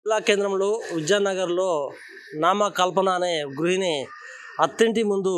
జిల్లా కేంద్రంలో విద్యానగర్లో నామ కల్పన అనే గృహిణి అత్తింటి ముందు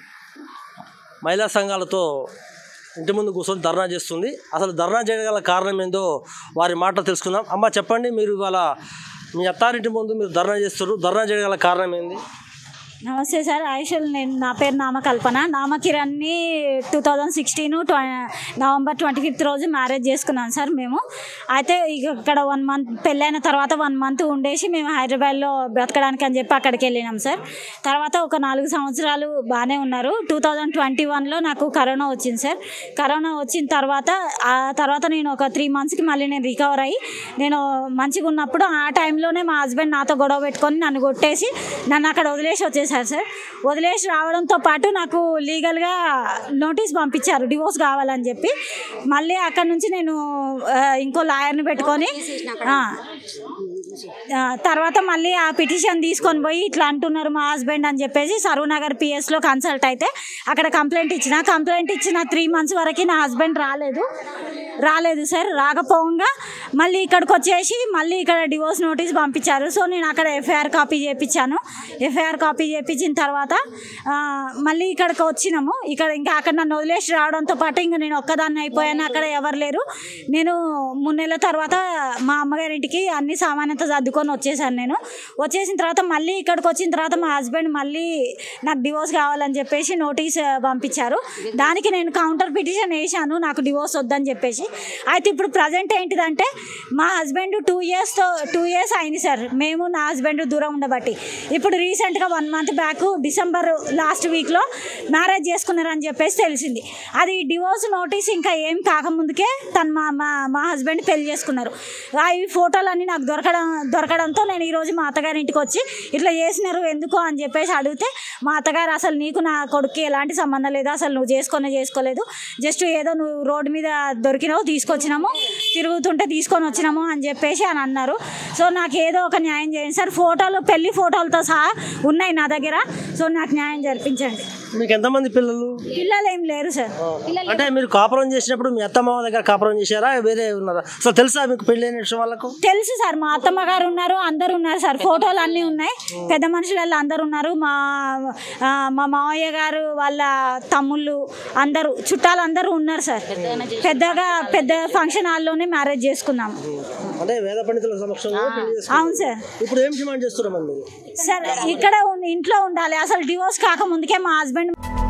మహిళా సంఘాలతో ఇంటి ముందు కూర్చొని ధర్నా చేస్తుంది అసలు ధర్నా చేయగల కారణం ఏందో వారి మాట తెలుసుకుందాం అమ్మ చెప్పండి మీరు ఇవాళ మీ అత్తారింటి ముందు మీరు ధర్నా చేస్తారు ధర్నా చేయగల కారణం ఏంది నమస్తే సార్ యాక్చువల్ నేను నా పేరు నామకల్పన నామకిరణ్ని two thousand sixteen November twenty fifth రోజు మ్యారేజ్ చేసుకున్నాను సార్ మేము అయితే ఇక ఇక్కడ వన్ మంత్ పెళ్ళైన తర్వాత వన్ మంత్ ఉండేసి మేము హైదరాబాద్లో బ్రతకడానికి అని చెప్పి అక్కడికి వెళ్ళినాం సార్ తర్వాత ఒక నాలుగు సంవత్సరాలు బాగానే ఉన్నారు టూ థౌజండ్ ట్వంటీ వన్లో నాకు కరోనా వచ్చింది సార్ కరోనా వచ్చిన తర్వాత ఆ తర్వాత నేను ఒక త్రీ మంత్స్కి మళ్ళీ నేను రికవర్ అయ్యి నేను మంచిగా ఉన్నప్పుడు ఆ టైంలోనే మా హస్బెండ్ నాతో గొడవ పెట్టుకొని నన్ను కొట్టేసి నన్ను అక్కడ వదిలేసి వచ్చేసారు సార్ వదిలేసి రావడంతో పాటు నాకు లీగల్గా నోటీస్ పంపించారు డివోర్స్ కావాలని చెప్పి మళ్ళీ అక్కడ నుంచి నేను ఆ, ఇంకో లాయర్ని పెట్టుకొని ఆ, ఆ, తర్వాత మళ్ళీ ఆ పిటిషన్ తీసుకొని పోయి ఇట్లా అంటున్నారు మా హస్బెండ్ అని చెప్పేసి సర్వనగర్ పిఎస్లో కన్సల్ట్ అయితే అక్కడ కంప్లైంట్ ఇచ్చిన కంప్లైంట్ ఇచ్చిన త్రీ మంత్స్ వరకు నా హస్బెండ్ రాలేదు రాలేదు సార్ రాకపోగా మళ్ళీ ఇక్కడికి వచ్చేసి మళ్ళీ ఇక్కడ డివోర్స్ నోటీస్ పంపించారు సో నేను అక్కడ ఎఫ్ఐఆర్ కాపీ చేయించాను ఎఫ్ఐఆర్ కాపీ చేయించిన తర్వాత ఆ, మళ్ళీ ఇక్కడికి వచ్చినాము ఇక్కడ ఇంకా అక్కడ నన్ను వదిలేసి రావడంతో పాటు ఇంకా నేను ఒక్కదాన్ని అయిపోయాను అక్కడ ఎవరు లేరు నేను మూడు నెలల తర్వాత మా అమ్మగారింటికి అన్ని సామాన్యత సర్దుకొని వచ్చేసాను నేను వచ్చేసిన తర్వాత మళ్ళీ ఇక్కడికి వచ్చిన తర్వాత మా హస్బెండ్ మళ్ళీ నాకు డివోర్స్ కావాలని చెప్పేసి నోటీస్ ఆ, పంపించారు దానికి నేను కౌంటర్ పిటిషన్ వేసాను నాకు డివోర్స్ వద్దని చెప్పేసి అయితే ఇప్పుడు ప్రజెంట్ ఏంటిదంటే మా హస్బెండ్ టూ ఇయర్స్తో టూ ఇయర్స్ అయింది సార్ మేము నా హస్బెండ్ దూరం ఉండబట్టి ఇప్పుడు రీసెంట్గా one month back December last వీక్లో మ్యారేజ్ చేసుకున్నారని చెప్పేసి తెలిసింది అది డివోర్స్ నోటీస్ ఇంకా ఏం కాకముందుకే తను మా మా మా హస్బెండ్ పెళ్లి చేసుకున్నారు ఆ ఈ ఫోటోలన్నీ నాకు దొరకడం దొరకడంతో నేను ఈరోజు మా అత్తగారి ఇంటికి వచ్చి ఇట్లా చేసినారు ఎందుకు అని చెప్పేసి అడిగితే మా అత్తగారు అసలు నీకు నా కొడుక్కి ఎలాంటి సంబంధం లేదు అసలు నువ్వు చేసుకొనే చేసుకోలేదు జస్ట్ ఏదో నువ్వు రోడ్డు మీద దొరికినావు తీసుకొచ్చినాము తిరుగుతుంటే తీసుకొని వచ్చినాము అని చెప్పేసి అని అన్నారు సో నాకు ఏదో ఒక న్యాయం చేయండి సార్ ఫోటోలు పెళ్లి ఫోటోలతో సహా ఉన్నాయి నా దగ్గర సో నాకు న్యాయం జరిపించండి మీకు ఎంతమంది పిల్లలు పిల్లలు ఏం లేరు సార్ అంటే మీరు కాపురం చేసినప్పుడు మీ అత్తమామ దగ్గర కాపురం చేశారా వేరే ఉన్నారా సో తెలుసా మీకు పెళ్ళైన విషయం వాళ్ళకు తెలుసు సార్ మా అత్తమ్మ గారు ఉన్నారు అందరు ఉన్నారు సార్ ఫోటోలు అన్నీ ఉన్నాయి పెద్ద మనుషులలో అందరు ఉన్నారు మా ఆ, మా మావయ్య గారు వాళ్ళ తమ్ముళ్ళు అందరూ చుట్టాలు అందరూ ఉన్నారు సార్ పెద్దగా పెద్ద ఫంక్షన్ హాల్లోనే మ్యారేజ్ చేసుకున్నాం అంటే వేద పండితుల సమక్షంలో పెళ్లి చేసుకున్నారు. అవును సార్ ఇప్పుడు ఏం డిమాండ్ చేస్తున్నాం మీరు సార్ ఇక్కడ ఉన్- ఇంట్లో ఉండాలి అసలు డివోర్స్ కాకముందుకే మా హస్బెండ్